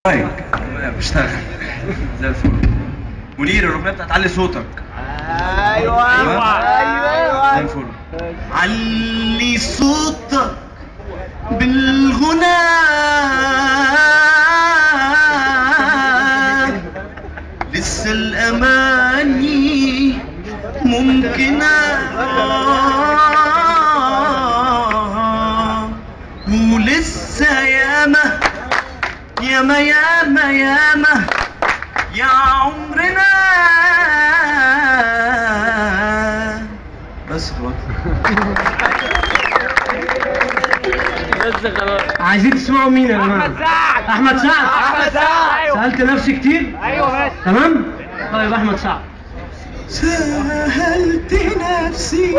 طيب بشتغل زي الفل منير الاغنيه بتاعت علي صوتك ايوه ايوه ايوه زي الفل علي صوتك بالغناء لسه الاماني ممكنه ولسه ياما ياما ياما ياما يا عمرنا بس خلاص بس خلاص عايزين تسمعوا مين يا جماعه؟ احمد سعد احمد سعد احمد سعد ايوه سالت نفسي كتير ايوه بس تمام؟ طيب احمد سعد سهلت نفسي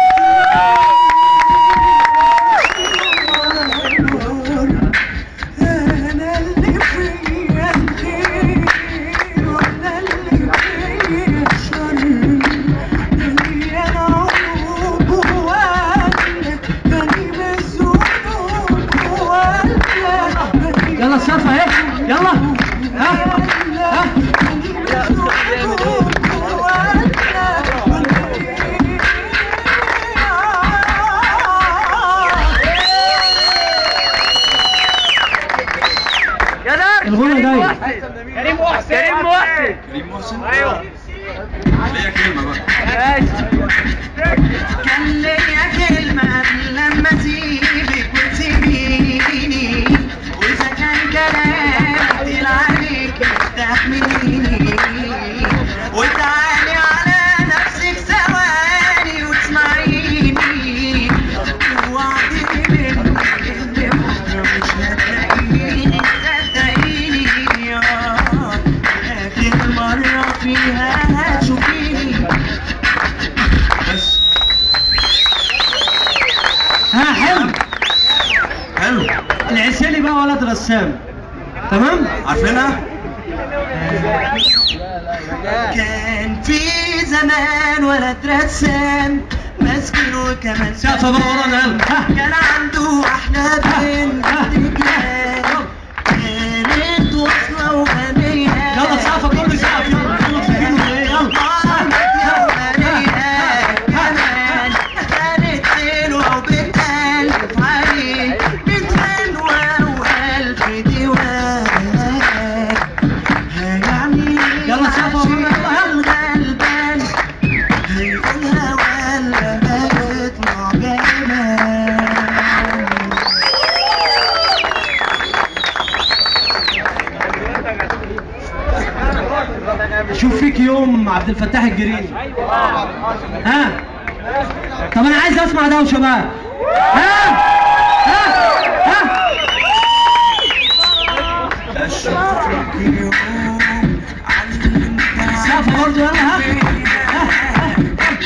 أنا اللي فيا الخير وأنا اللي فيا الشر مليان عيوب وأنا غني بالذنوب وأنا يلا سافة اهي يلا ها ها يا دار الغنى جاي. كريم محسن كريم محسن كريم محسن ايوه ليا كلمة بقى ماشي كان ليا كلمة لما اسيبك وتسيبيني واذا كان كلامك تقيل عليك استحمليني وتعالي على نفسك ثواني وتسمعيني وعدي مني ان بكره مش هتلاقيني صدقيني آه، اخر مرة فيها هتشوفيني بس ها حلو حلو العسيلي بقى ولد رسام تمام؟ عارفينها؟ كان في زمان ولد رسام مسكين وكمان سقفة بقى ورانا يلا ها كان عنده احلى بنت رجال كانت واصلة وغنية يلا سقفة كله سقف يلا يلا فاكرينه ايه يلا كمان كانت حلوة وبتألف عليه بنت حلوة وألف ديوان هيعمل يلا سقفة ورانا يلا يلا الغلبان هيقولها ولا هيطلع جبان شوف فيك يوم عبد الفتاح الجريني ها طب انا عايز اسمع دوشه بقى ها ها ها أشوفك يوم علمت سقفة برضه يلا ها ها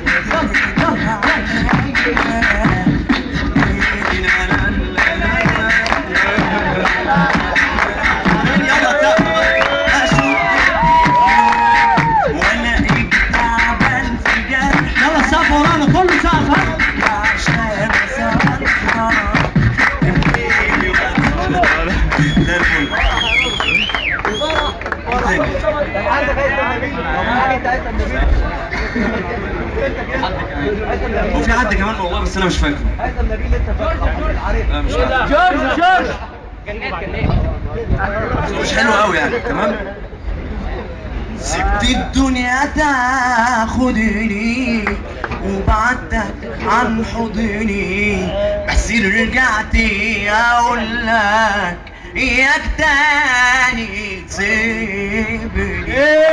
يلا السقفة ورانا كله سقف ها هو في حد كمان والله بس انا مش فاكره لا مش فاكره جورج جورج بس هو مش حلو قوي يعني تمام سبت الدنيا تاخدني وبعدك عن حضني بس رجعت اقول لك اياك تاني تسيبني